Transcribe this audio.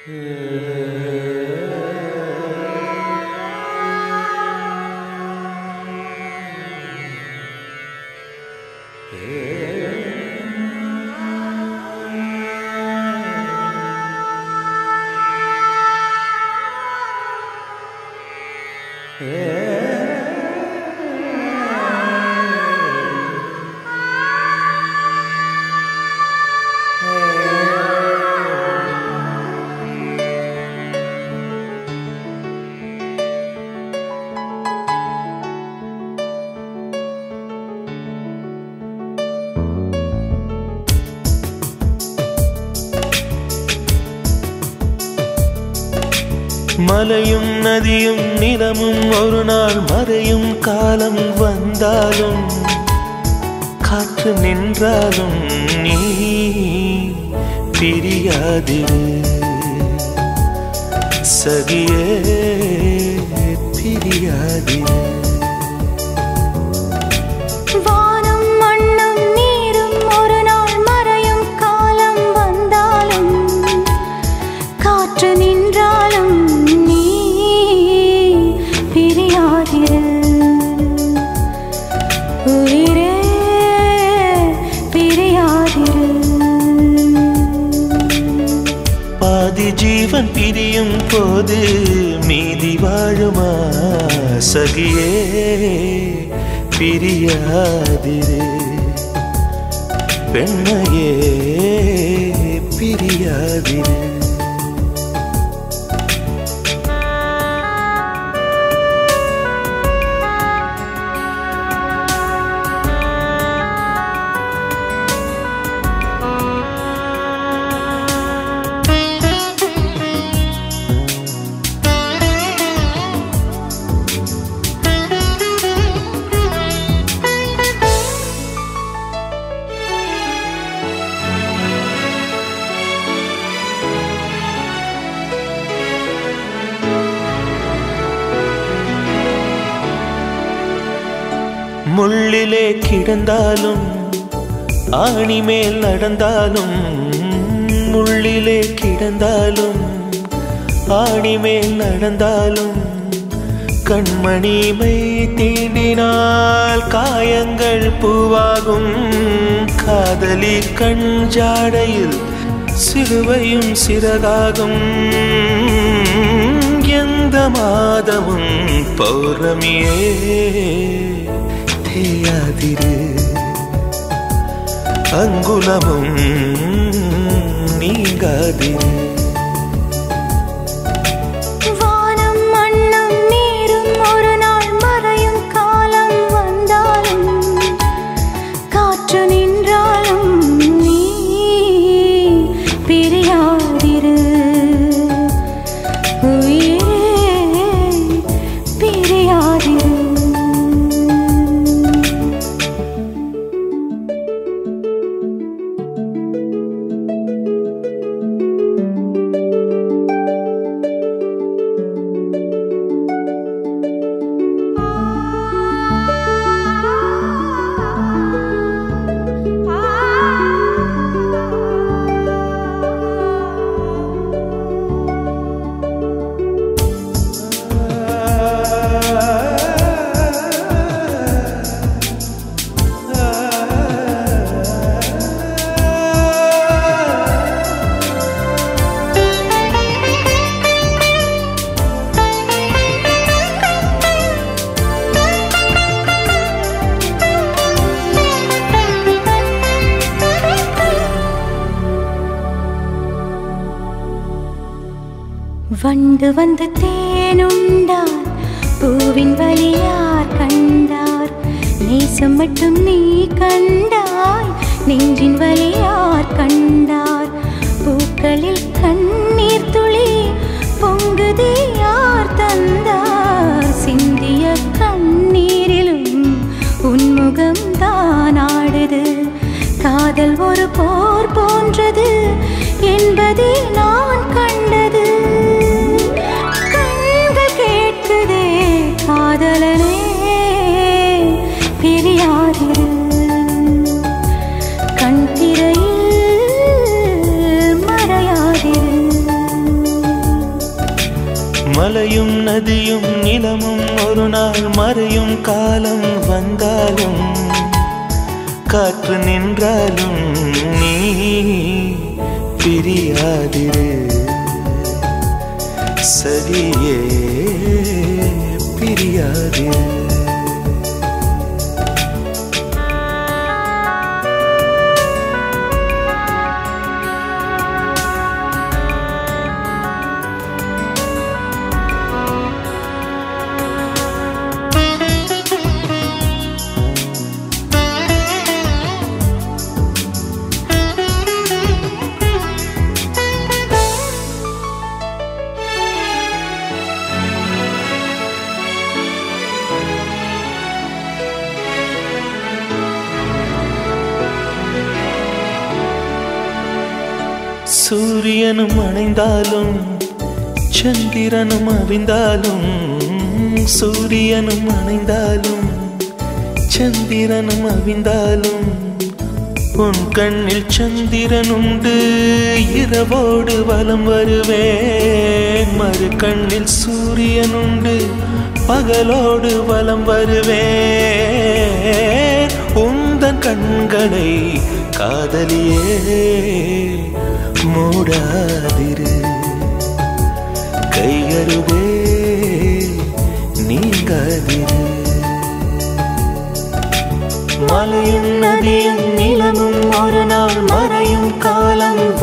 மலையும் நதியும் நிலமும் ஒரு நாள் மறையும் காலம் வந்தாலும் காற்று நின்றாலும் நீ பிரியாதிரு சகியே பிரியாதிரு வானம் மண்ணும் நீரும் ஒரு நாள் மறையும் காலம் வந்தாலும் காற்று நின்றாலும் நீ பிரியாதிரு உயிரே பிரியாதிரு பாதி ஜீவன் பிரியும் போது மீதி வாழுமா சகியே பிரியாதிரு பெண்மையே பிரியாதிரு முள்ளிலே கிடந்தாலும் ஆணி மேல் நடந்தாலும் முள்ளிலே கிடந்தாலும் ஆணி மேல் நடந்தாலும் கண்மணிமை தீண்டினால் காயங்கள் பூவாகும் காதலி கண் ஜாடையில் சிலுவையும் சிறகாகும் எந்த மாதமும் பௌர்ணமியே தேயாதிரு அங்குலமும் நீங்காதிரு வானம் மண்ணும் நீரும் ஒரு நாள் மறையும் காலம் வந்தாலும் காற்று நின்றாலும் நீ பிரியாதிரு உயிரே பிரியாதிரு வண்டு வந்து தேனுண்டார் பூவின் வழியார் கண்டார் நேசம் மட்டும் நீ கண்டாய் நெஞ்சின் வழியார் கண்டார் பூக்களில் கண்ணீர் துளி பொங்குதே யார் தந்தார் சிந்திய கண்ணீரிலும் உன்முகம் தான் ஆடுது காதல் ஒரு போர் போன்றது என்பதே நான் கண்டது கண்கள் கேட்குதே காதலனே பிரியாதிரு கண் திரையில் மறையாதிரு மலையும் நதியும் நிலமும் ஒரு நாள் மறையும் காலம் வந்தாலும் காற்று நின்றாலும் நீ பிரியாதிரு சரியே பிரியாதிரு சூரியனும் அணைந்தாலும் சந்திரனும் அவிந்தாலும் சூரியனும் அணைந்தாலும் சந்திரனும் அவிந்தாலும் உன் கண்ணில் சந்திரன் உண்டு இரவோடு வலம் வருவேன் மறு கண்ணில் சூரியன் உண்டு பகலோடு வலம் வருவேன் உந்தன் கண்களை காதலியே மூடாதிரு கையருகே நீங்காதிரு மலையும் நதியும் நிலமும் ஒரு நாள் மறையும் காலம்